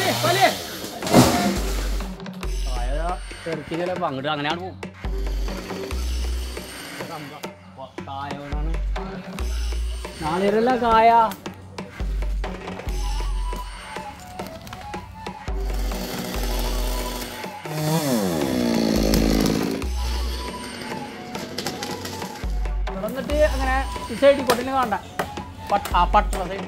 തെറിക്കില്ല അങ്ങോട്ട് അങ്ങനെയാണ് പോകും കായ വേണാണ് നാളിരല്ല കായ ഇവിടെ വന്നിട്ട് അങ്ങനെ ഈ സൈഡിൽ കൊട്ടിന് കാണണ്ട പട്ട് ആ പട്ടണ സൈഡ്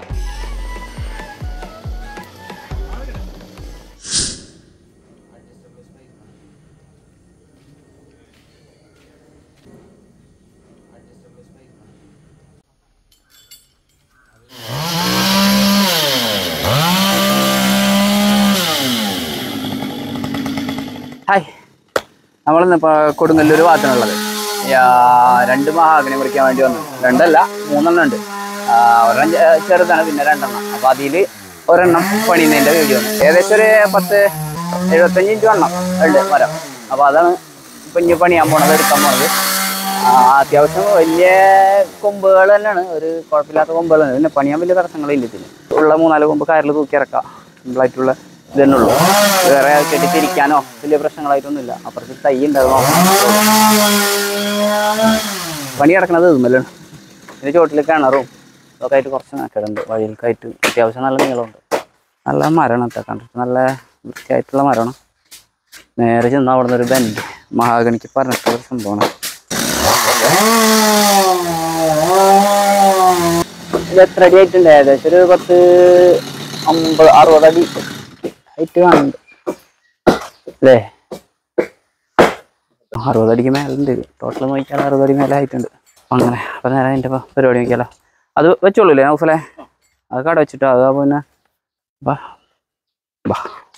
ഹായ് നമ്മളിന്ന് ഇപ്പോൾ കൊടുങ്ങല്ലൂർ ഭാഗത്താണുള്ളത് യാ, രണ്ട് മഹാഗണി മുറിക്കാൻ വേണ്ടി വന്നു രണ്ടല്ല മൂന്നെണ്ണം ഉണ്ട് ആ, ഒരെണ്ണം ചെ- ചെറുതാണ് പിന്നെ രണ്ടെണ്ണം അപ്പോൾ അതിൽ ഒരെണ്ണം പണിയുന്നതിൻ്റെ വീഡിയോ ആണ് ഏകദേശം ഒരു പത്ത് എഴുപത്തഞ്ച് ഇഞ്ച് വണ്ണം ഉണ്ട് മരം അപ്പോൾ അതാണ് ഇപ്പം ഇനി പണിയാൻ പോണത് എടുക്കാൻ പോണത് ആ, അത്യാവശ്യം വലിയ കൊമ്പുകൾ തന്നെയാണ് ഒരു കുഴപ്പമില്ലാത്ത കൊമ്പുകളാണ് പിന്നെ പണിയാൻ വലിയ തടസ്സങ്ങളില്ല ഇതിന് ഉള്ള മൂന്നാല് കൊമ്പ് കയറിൽ തൂക്കി ഇറക്കാം സിമ്പിളായിട്ടുള്ള ഇത് തന്നെ ഉള്ളൂ വേറെ കെട്ടി തിരിക്കാനോ വലിയ പ്രശ്നങ്ങളായിട്ടൊന്നുമില്ല അപ്പുറത്ത് തൈ ഉണ്ടാകും പണി കിടക്കണത് ഇതുമല്ലാണ് ഇതിൻ്റെ ചോട്ടിൽ കിണറും ഇതൊക്കെ ആയിട്ട് കുറച്ച് മെനക്കേടുണ്ട് വഴിയിലേക്കായിട്ട് അത്യാവശ്യം നല്ല നീളമുണ്ട് നല്ല മരമാണ് കേട്ടോ കണ്ടിട്ട് നല്ല വൃത്തിയായിട്ടുള്ള മരമാണ് നേരെ ചെന്ന് അവിടെ നിന്ന് ഒരു ബെൻഡ് മഹാഗണിക്ക് പറഞ്ഞിട്ടുള്ള ഒരു സംഭവമാണ് ഇത് എത്ര അടി ആയിട്ടുണ്ട് ഏകദേശം ഒരു പത്ത് അമ്പത് അറുപത് അടി ഹൈറ്റ് കാണുന്നുണ്ട് അല്ലേ അറുപത് അടിക്ക് മേലുണ്ട് ടോട്ടൽ നോക്കിയാൽ അറുപത് അടി മേലെ ഹൈറ്റ് ഉണ്ട് അപ്പം അങ്ങനെ അപ്പം നേരെ അതിൻ്റെ പരിപാടി നോക്കിയാലോ അത് വെച്ചോളൂ അല്ലേ നൗഫലേ അത് കട വെച്ചിട്ടോ അത് പിന്നെ ബാ ബാ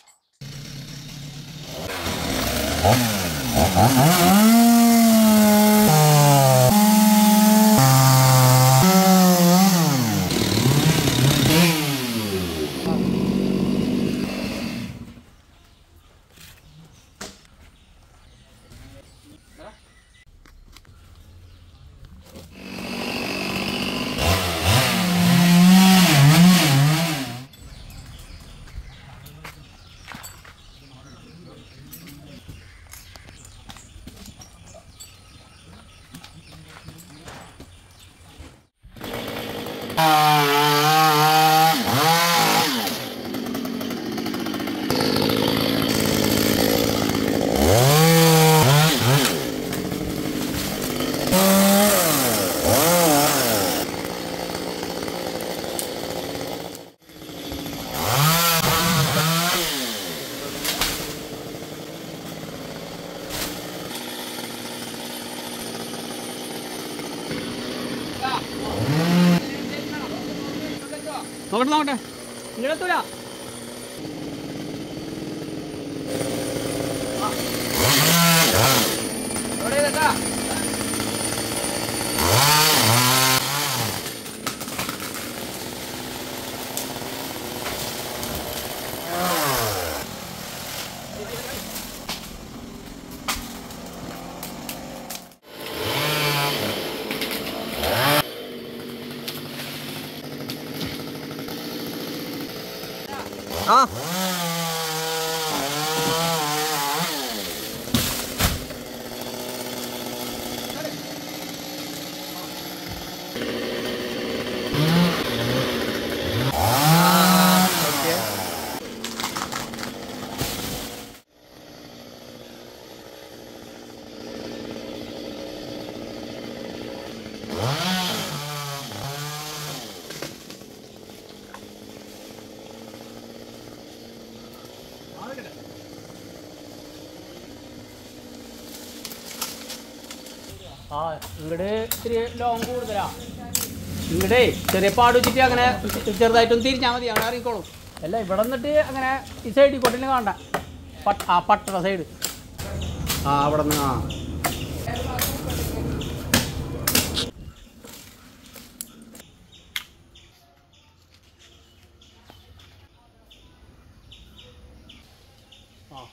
നോക്കട്ടെ നോക്കട്ടെ ഇങ്ങനെത്തൂല ആ ഇങ്ങടെ ഇത്തിരി ലോങ് കൂടുതലാ ഇങ്ങടെ ചെറിയ പാട് വെച്ചിട്ട് അങ്ങനെ ചെറുതായിട്ടൊന്ന് തിരിഞ്ഞാൽ മതി അങ്ങനെ ഇറങ്ങിക്കോളും അല്ല ഇവിടെ നിന്നിട്ട് അങ്ങനെ ഈ സൈഡിൽ കൊട്ടിന് കാണണ്ട പട്ട് ആ പട്ടണ സൈഡ് ആ അവിടെ നിന്ന് ആ ആ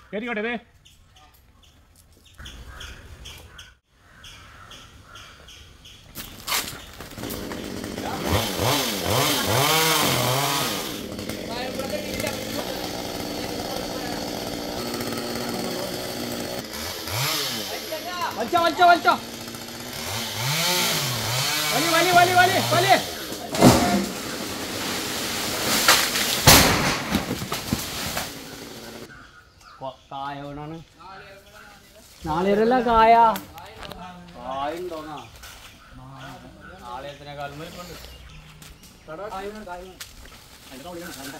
കയറിക്കോട്ടെ ഇതേ വലിച്ചോ വലിച്ചോ വലിച്ചോ വലി വലി വലി വലി വലി കായ വീണാണ് നാളികേരല്ല കായ കായ ഉണ്ടോന്നാ നാളികേരത്തിനേക്കാളും വലിപ്പമുണ്ട് കായ വീണ്, കായ വീണ്. അതിന്റെ തൊള്ളിയാണ്, കണ്ടേ.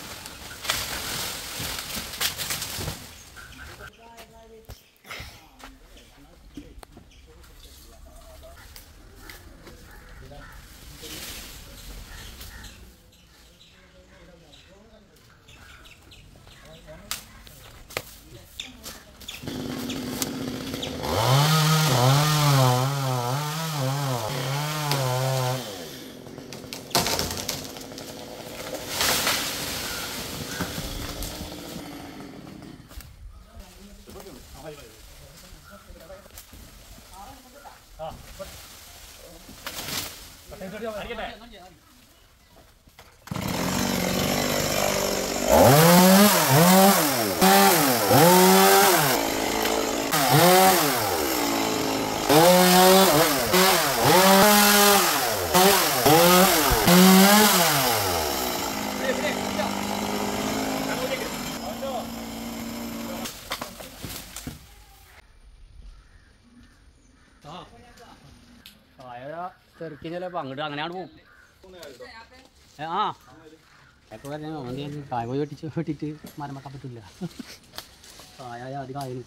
കായ തെറിക്ക് ചിലപ്പോൾ അങ്ങോട്ട് അങ്ങനെയാണ് പോകും ഏ, ആ എപ്പോൾ പറഞ്ഞാൽ വണ്ടി ഞാൻ കായ പോയി വെട്ടിച്ച് വെട്ടിയിട്ട് മരം വെക്കാൻ പറ്റില്ല കായ അത് കായന്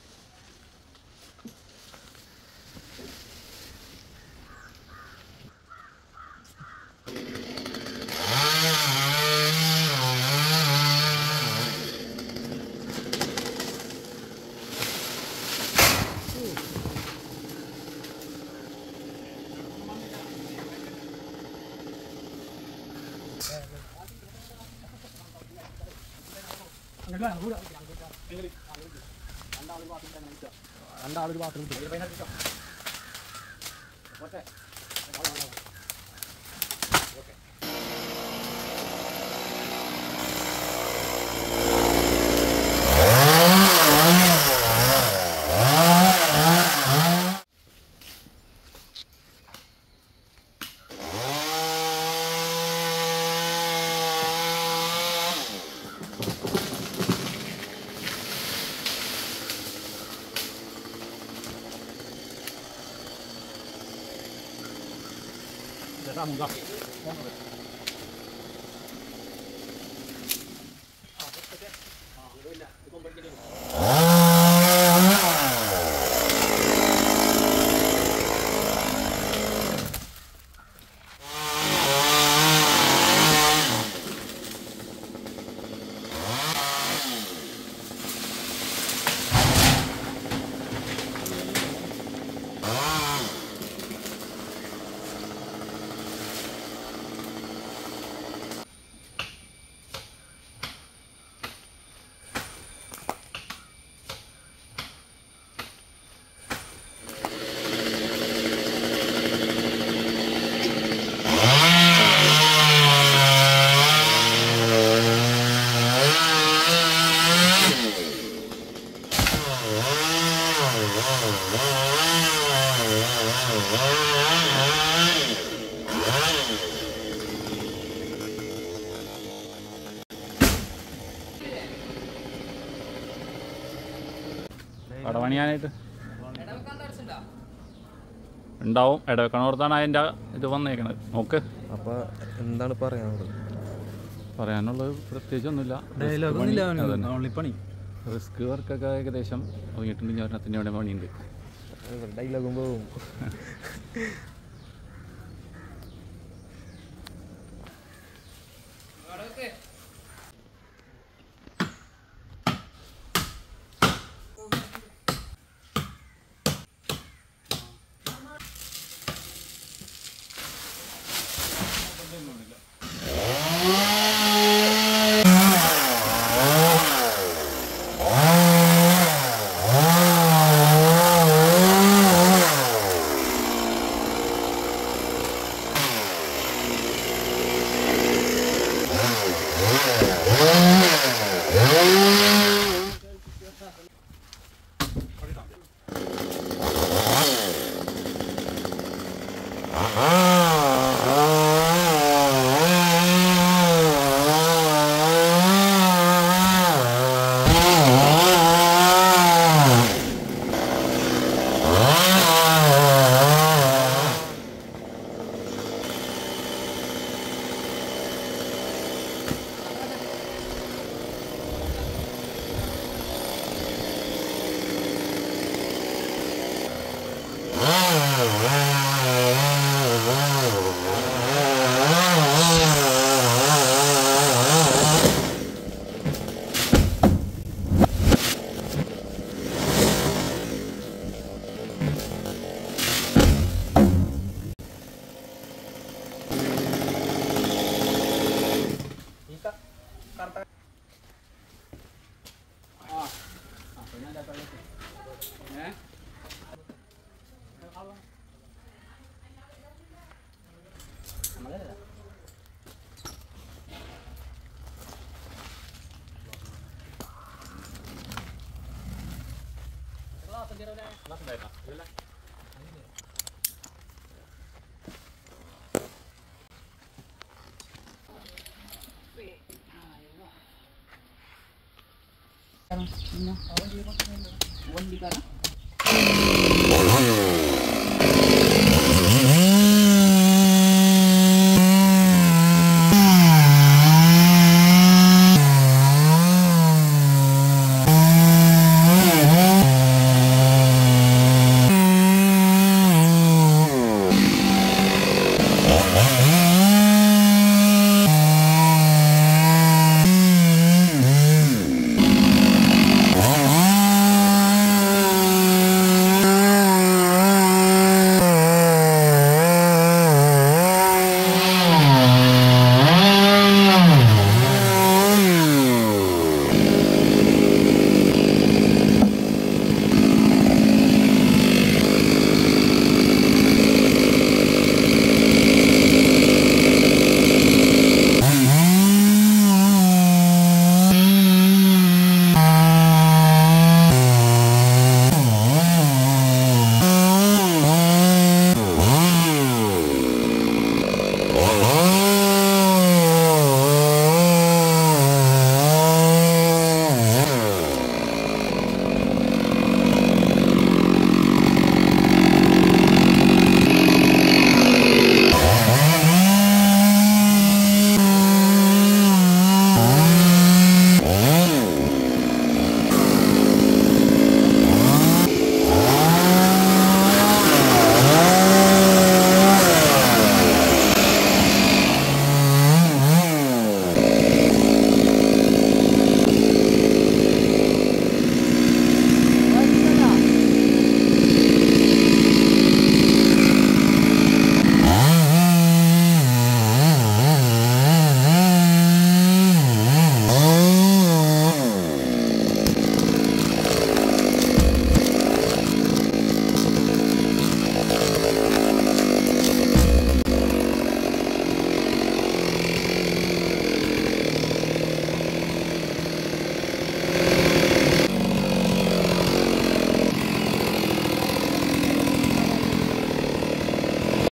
രണ്ടാളൊരു ബാത്റൂം കടപണിയാനായിട്ട് ഉണ്ടാവും ഇടവെക്കണോർത്താണ് അതിൻ്റെ ഇത് വന്നേക്കണത് നോക്ക് അപ്പൊ എന്താണ് പറയാനുള്ളത് പറയാനുള്ളത് പ്രത്യേകിച്ചൊന്നുമില്ല പണി റിസ്ക് വർക്കൊക്കെ ഏകദേശം തുടങ്ങിയിട്ടുണ്ട് ഇനി ഒരെണ്ണത്തിൻ്റെ അവിടെ പണിയുണ്ട് ഡയലോഗും പോവും ആ വണ്ടിക്കാരൻ